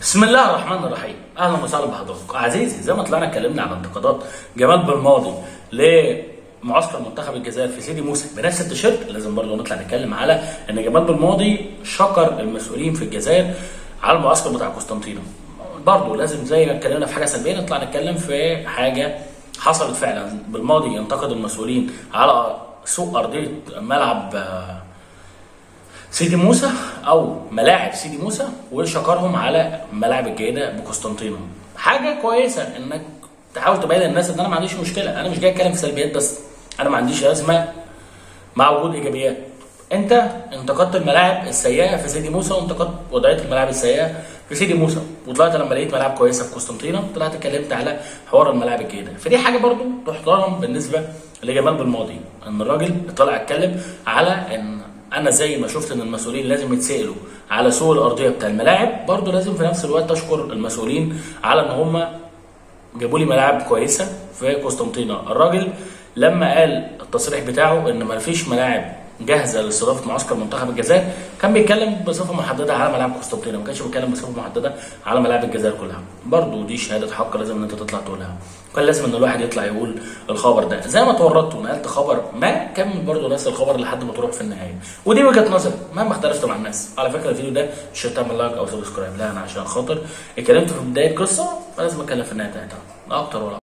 بسم الله الرحمن الرحيم اهلا وسهلا بحضرتك عزيزي زي ما طلعنا اتكلمنا عن انتقادات جمال بالماضي لمعسكر منتخب الجزائر في سيدي موسى بنفس التيشيرت لازم برضه نطلع نتكلم على ان جمال بالماضي شكر المسؤولين في الجزائر على المعسكر بتاع قسطنطينه برضه لازم زي ما اتكلمنا في حاجه سلبيه نطلع نتكلم في حاجه حصلت فعلا بالماضي ينتقد المسؤولين على سوء ارضيه ملعب آه، سيدي موسى او ملاعب سيدي موسى وشكرهم على الملاعب الجيده بقسطنطينه حاجه كويسه انك تحاول تبين للناس ان انا ما عنديش مشكله انا مش جاي اتكلم في سلبيات بس انا ما عنديش ازمه مع وجود ايجابيات انت انتقدت الملاعب السيئه في سيدي موسى وانتقدت وضعيه الملاعب السيئه في سيدي موسى وطلعت لما لقيت ملاعب كويسه في قسطنطينه طلعت اتكلمت على حوار الملاعب الجيده فدي حاجه برضو تحترم بالنسبه لجمال بالماضي ان الراجل طلع اتكلم على ان انا زي ما شفت ان المسؤولين لازم يتسالوا على سوء الارضيه بتاع الملاعب برضو لازم في نفس الوقت اشكر المسؤولين على ان هم جابوا لي ملاعب كويسه في قسطنطينه الراجل لما قال التصريح بتاعه ان ما فيش ملاعب جاهزه لاستضافه معسكر منتخب الجزائر كان بيتكلم بصفه محدده على ملاعب قسطنطينه ما كانش بيتكلم بصفه محدده على ملاعب الجزائر كلها برضه دي شهاده حق لازم ان انت تطلع تقولها كان لازم ان الواحد يطلع يقول الخبر ده زي ما اتورطت ونقلت خبر ما كمل برضه نفس الخبر لحد ما تروح في النهايه ودي وجهه نظري مهما اختلفت مع الناس على فكره الفيديو ده مش شرط تعمل لايك او سبسكرايب لا انا عشان خاطر اتكلمت في بدايه قصه فلازم اتكلم في النهايه بتاعتها لا اكتر ولا